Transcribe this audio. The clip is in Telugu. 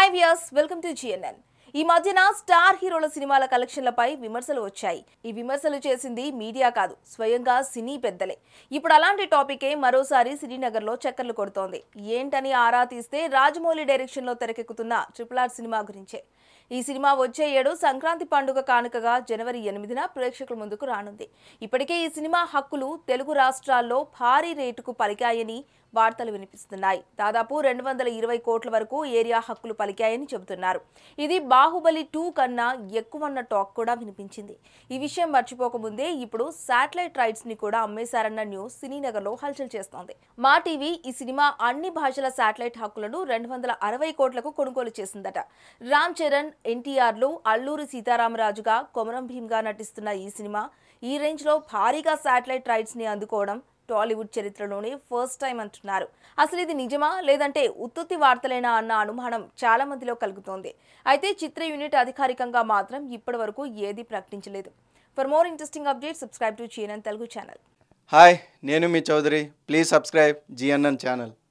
hi viewers welcome to GNN ఈ మధ్యన స్టార్ హీరోల సినిమాల కలెక్షన్లపై విమర్శలు వచ్చాయి ఈ విమర్శలు చేసింది మీడియా కాదు స్వయంగా సినీ పెద్దలే ఇప్పుడు అలాంటి టాపికే మరోసారి సినీనగర్లో చక్కర్లు కొడుతోంది ఏంటని ఆరా తీస్తే రాజమౌళి డైరెక్షన్లో తెరకెక్కుతున్న ట్రిపుల్ ఆర్ సినిమా గురించే ఈ సినిమా వచ్చే ఏడు సంక్రాంతి పండుగ కానుకగా జనవరి ఎనిమిదిన ప్రేక్షకుల ముందుకు రానుంది ఇప్పటికే ఈ సినిమా హక్కులు తెలుగు రాష్ట్రాల్లో భారీ రేటుకు పలికాయని వార్తలు వినిపిస్తున్నాయి దాదాపు రెండు వందల ఇరవై కోట్ల వరకు ఏరియా హక్కులు పలికాయని చెబుతున్నారు ఇది బాహుబలి టూ కన్నా ఎక్కువన్న టాక్ కూడా వినిపించింది ఈ విషయం మర్చిపోకముందే ఇప్పుడు శాటిలైట్ రైట్స్ ని కూడా అమ్మేశారన్న న్యూస్ సినీనగర్లో హల్చల్ చేస్తోంది మా టీవీ ఈ సినిమా అన్ని భాషల శాటిలైట్ హక్కులను రెండు వందల అరవై కోట్లకు కొనుగోలు చేసిందట రామ్ చరణ్ ఎన్టీఆర్లు అల్లూరి సీతారామరాజుగా కొమరం భీమ్గా నటిస్తున్న ఈ సినిమా ఈ రేంజ్లో భారీగా శాటిలైట్ రైట్స్ ని అందుకోవడం టాలీవుడ్ చరిత్రలోనే ఫస్ట్ టైం అంటున్నారు అసలు ఇది నిజమా లేదంటే ఉత్తుత్తి వార్తలేనా అన్న అనుమానం చాలా మందిలో కలుగుతోంది అయితే చిత్ర యూనిట్ అధికారికంగా మాత్రం ఇప్పటి వరకు ఏది ప్రకటించలేదు for more interesting update subscribe to GNN Telugu channel hi నేను మీ Chowdary please subscribe GNN channel